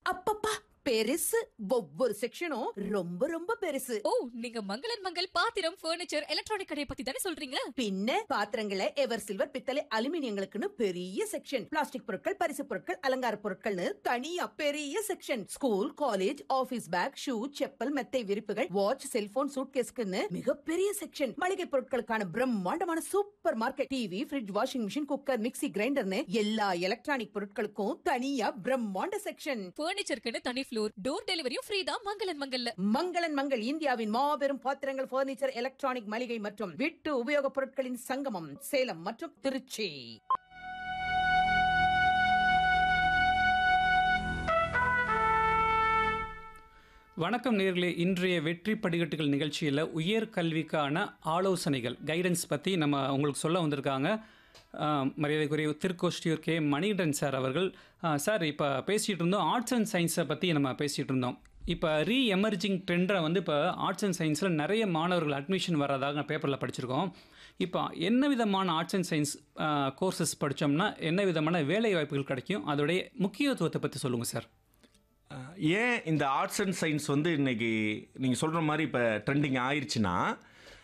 அப்பப்பா பெருசு ஒவ்வொரு செக்ஷனும் ரொம்ப ரொம்ப பெருசு ஓ நீங்க மங்களன் மங்கள் பாத்திரம் ஃபர்னிச்சர் எலக்ட்ரானிக் கடையை பத்தி தானே சொல்றீங்க பின்ன பாத்திரங்களை எவர் சில்வர் பித்தளை அலுமினியங்களுக்குன்னு பெரிய செக்ஷன் பிளாஸ்டிக் பொருட்கள் பரிசு பொருட்கள் அலங்கார பொருட்கள்னு தனியா பெரிய section school college office bag shoe chappal மெத்தை விரிப்புகள் வாட்ச் செல்போன் சூட்கேஸ்க்குன்னு மிகப்பெரிய செக்ஷன் மளிகை பொருட்களுக்கான பிரம்மாண்டமான super market TV fridge washing machine cooker mixie கிரைண்டர்னு எல்லா எலக்ட்ரானிக் பொருட்களுக்கும் தனியா பிரம்மாண்ட செக்ஷன் ஃபர்னிச்சருக்குன்னு தனி ஃப்ளோர் டோர் டெலிவரியும் ஃப்ரீ தான் மங்களன் மங்கல்ல மங்களன் மங்கள் இந்தியாவின் மாபெரும் பாத்திரங்கள் பர்னிச்சர் எலக்ட்ரானிக் மளிகை மற்றும் வீட்டு உபயோகப் பொருட்களின் சங்கமம் சேலம் மற்றும் திருச்சி வணக்கம் நேர்களே இன்றைய வெற்றி படிக்கட்டுகள் நிகழ்ச்சியில் உயர் கல்விக்கான ஆலோசனைகள் கைடன்ஸ் பற்றி நம்ம உங்களுக்கு சொல்ல வந்திருக்காங்க ஆஹ், மரியாதைக்குரிய திருக்கோஷ்டியூர் கே மணிகண்டன் சார் அவர்கள் ஆஹ், சார் இப்போ பேசிகிட்டு இருந்தோம் ஆர்ட்ஸ் அண்ட் சயின்ஸை பற்றி நம்ம பேசிகிட்டு இருந்தோம் இப்போ ரீ எமர்ஜிங் ட்ரெண்டை வந்து இப்போ ஆர்ட்ஸ் அண்ட் சயின்ஸில் நிறைய மாணவர்கள் அட்மிஷன் வர்றதாக பேப்பரில் படிச்சிருக்கோம் இப்போ என்ன விதமான ஆர்ட்ஸ் அண்ட் சயின்ஸ் கோர்சஸ் படித்தோம்னா என்ன விதமான வேலை வாய்ப்புகள் கிடைக்கும் அதோடைய முக்கியத்துவத்தை பற்றி சொல்லுங்கள் சார் அஹ் ஏன் இந்த ஆர்ட்ஸ் அண்ட் சயின்ஸ் வந்து இன்னைக்கு நீங்கள் சொல்கிற மாதிரி இப்போ ட்ரெண்டிங் ஆயிடுச்சுன்னா